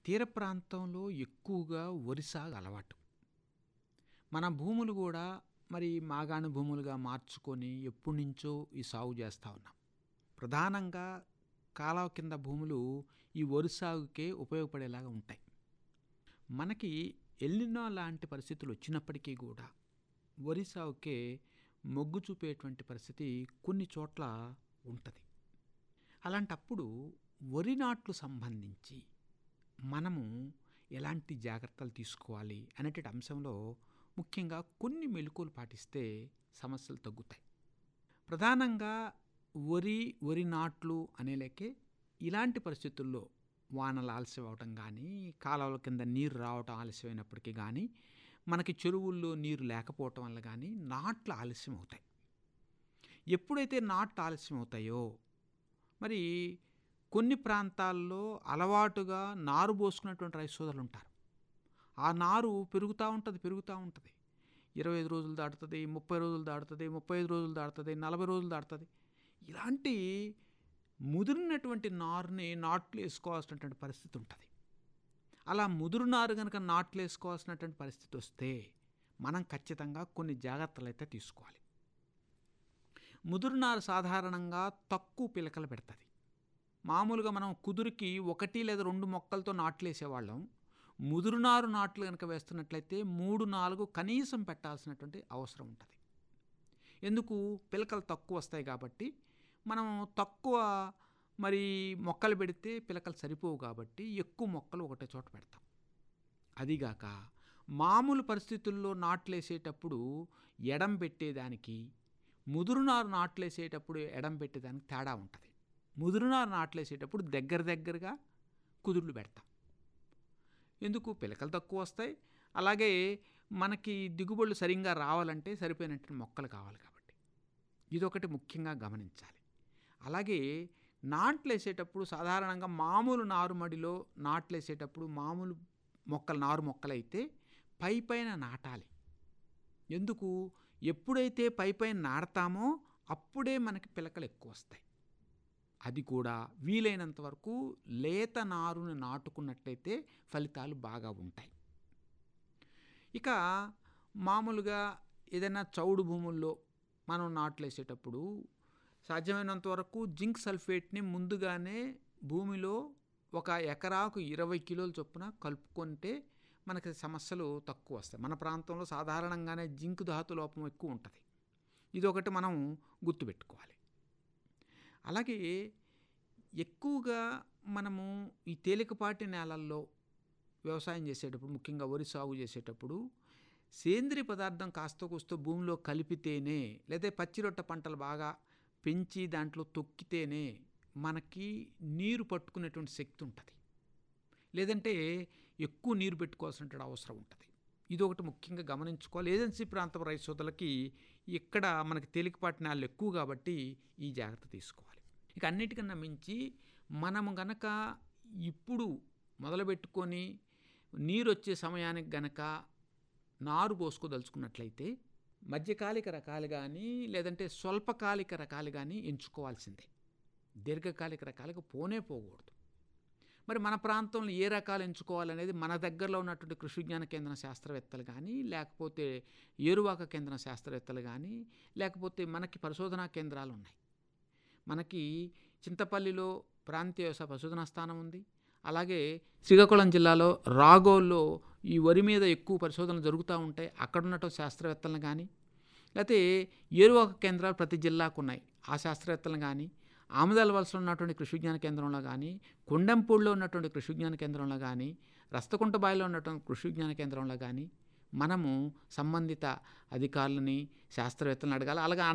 తీర ప్రాంతంలో ఎక్కువగా వరి సాగు అలవాటు మన భూములు కూడా మరి మాగాణి భూములుగా మార్చుకొని ఎప్పటినుంచో ఈ సాగు చేస్తూ ఉన్నాం ప్రధానంగా కాలువ కింద భూములు ఈ వరి సాగుకే ఉపయోగపడేలాగా ఉంటాయి మనకి ఎల్నినో లాంటి పరిస్థితులు వచ్చినప్పటికీ కూడా వరి సాగుకే మొగ్గు చూపేటువంటి పరిస్థితి కొన్ని చోట్ల ఉంటుంది అలాంటప్పుడు వరి నాట్లు సంబంధించి మనము ఎలాంటి జాగ్రత్తలు తీసుకోవాలి అనేటువంటి అంశంలో ముఖ్యంగా కొన్ని మెలకువలు పాటిస్తే సమస్యలు తగ్గుతాయి ప్రధానంగా వరి వరి నాట్లు అనేలేకే ఇలాంటి పరిస్థితుల్లో వానలు ఆలస్యం అవటం కానీ కాలువల కింద నీరు రావటం ఆలస్యమైనప్పటికీ కానీ మనకి చెరువుల్లో నీరు లేకపోవటం వల్ల కానీ నాట్లు ఆలస్యం అవుతాయి ఎప్పుడైతే నాట్లు ఆలస్యం అవుతాయో మరి కొన్ని ప్రాంతాల్లో అలవాటుగా నారు పోసుకున్నటువంటి రైతు సోదరులు ఉంటారు ఆ నారు పెరుగుతూ ఉంటుంది పెరుగుతూ ఉంటుంది ఇరవై ఐదు రోజులు దాటుతుంది ముప్పై రోజులు దాటుతుంది ముప్పై ఐదు రోజులు దాటుతుంది నలభై రోజులు దాటుతుంది ఇలాంటి ముదిరినటువంటి నారుని నాట్లు వేసుకోవాల్సినటువంటి పరిస్థితి ఉంటుంది అలా ముదురు నారు కనుక నాట్లు వేసుకోవాల్సినటువంటి పరిస్థితి వస్తే మనం ఖచ్చితంగా కొన్ని జాగ్రత్తలు అయితే తీసుకోవాలి ముదురు నారు సాధారణంగా తక్కువ పిలకలు పెడుతుంది మామూలుగా మనం కుదురుకి ఒకటి లేదా రెండు మొక్కలతో నాట్లు వేసేవాళ్ళం ముదురునారు నాట్లు కనుక వేస్తున్నట్లయితే మూడు నాలుగు కనీసం పెట్టాల్సినటువంటి అవసరం ఉంటుంది ఎందుకు పిలకలు తక్కువ వస్తాయి కాబట్టి మనం తక్కువ మరి మొక్కలు పెడితే పిలకలు సరిపోవు కాబట్టి ఎక్కువ మొక్కలు ఒకటే చోట పెడతాం అదిగాక మామూలు పరిస్థితుల్లో నాట్లేసేటప్పుడు ఎడం పెట్టేదానికి ముదురునారు నాట్లేసేటప్పుడు ఎడం పెట్టేదానికి తేడా ఉంటుంది ముదురునారు నాట్లేసేటప్పుడు దగ్గర దగ్గరగా కుదుర్లు పెడతాం ఎందుకు పిలకలు తక్కువ వస్తాయి అలాగే మనకి దిగుబడులు సరిగ్గా రావాలంటే సరిపోయినట్టు మొక్కలు కావాలి కాబట్టి ఇదొకటి ముఖ్యంగా గమనించాలి అలాగే నాట్లు వేసేటప్పుడు సాధారణంగా మామూలు నారుమడిలో నాట్లు వేసేటప్పుడు మామూలు మొక్కలు నారు మొక్కలైతే పై పైన నాటాలి ఎందుకు ఎప్పుడైతే పై పైన నాడతామో అప్పుడే మనకి పిలకలు ఎక్కువ వస్తాయి అది కూడా వీలైనంత వరకు లేత నారుని నాటుకున్నట్లయితే ఫలితాలు బాగా ఉంటాయి ఇక మామూలుగా ఏదైనా చౌడు భూముల్లో మనం నాట్లేసేటప్పుడు సాధ్యమైనంత వరకు జింక్ సల్ఫేట్ని ముందుగానే భూమిలో ఒక ఎకరాకు ఇరవై కిలోల చొప్పున కలుపుకుంటే మనకి సమస్యలు తక్కువ వస్తాయి మన ప్రాంతంలో సాధారణంగానే జింక్ ధాతు లోపం ఎక్కువ ఉంటుంది ఇది ఒకటి మనం గుర్తుపెట్టుకోవాలి అలాగే ఎక్కువగా మనము ఈ తేలికపాటి నేలల్లో వ్యవసాయం చేసేటప్పుడు ముఖ్యంగా వరి సాగు చేసేటప్పుడు సేంద్రియ పదార్థం కాస్త కూస్తో భూమిలో కలిపితేనే లేదా పచ్చిరొట్ట పంటలు బాగా పెంచి దాంట్లో తొక్కితేనే మనకి నీరు పట్టుకునేటువంటి శక్తి ఉంటుంది లేదంటే ఎక్కువ నీరు పెట్టుకోవాల్సినటువంటి అవసరం ఉంటుంది ఇది ఒకటి ముఖ్యంగా గమనించుకోవాలి ఏజెన్సీ ప్రాంతం రైతు సోదరులకి ఇక్కడ మనకి తేలికపాటి నేలలు ఎక్కువ కాబట్టి ఈ జాగ్రత్త తీసుకోవాలి ఇక అన్నిటికన్నా మించి మనము గనక ఇప్పుడు మొదలుపెట్టుకొని నీరు వచ్చే సమయానికి గనక నారు పోసుకోదలుచుకున్నట్లయితే మధ్యకాలిక రకాలు కానీ లేదంటే స్వల్పకాలిక రకాలు కానీ ఎంచుకోవాల్సిందే దీర్ఘకాలిక రకాలకు పోనే పోకూడదు మరి మన ప్రాంతంలో ఏ రకాలు ఎంచుకోవాలనేది మన దగ్గరలో ఉన్నటువంటి కృషి విజ్ఞాన కేంద్రం శాస్త్రవేత్తలు కానీ లేకపోతే ఏరువాక కేంద్రం శాస్త్రవేత్తలు కానీ లేకపోతే మనకి పరిశోధనా కేంద్రాలు ఉన్నాయి మనకి చింతపల్లిలో ప్రాంతీయ వ్యవసాయ పరిశోధనా స్థానం ఉంది అలాగే శ్రీకాకుళం జిల్లాలో రాగోల్లో ఈ వరి మీద ఎక్కువ పరిశోధనలు జరుగుతూ ఉంటాయి అక్కడ ఉన్నటువంటి శాస్త్రవేత్తలను కానీ లేకపోతే ఏరువాక కేంద్రాలు ప్రతి జిల్లాకు ఉన్నాయి ఆ శాస్త్రవేత్తలను కానీ ఆముదాల వలసలో ఉన్నటువంటి కృషి విజ్ఞాన కేంద్రంలో కానీ కొండంపూడిలో ఉన్నటువంటి కృషి విజ్ఞాన కేంద్రంలో కానీ రస్తకుంటబాయిలో ఉన్నటువంటి కృషి విజ్ఞాన కేంద్రంలో కానీ మనము సంబంధిత అధికారులని శాస్త్రవేత్తలను అడగాలి అలాగే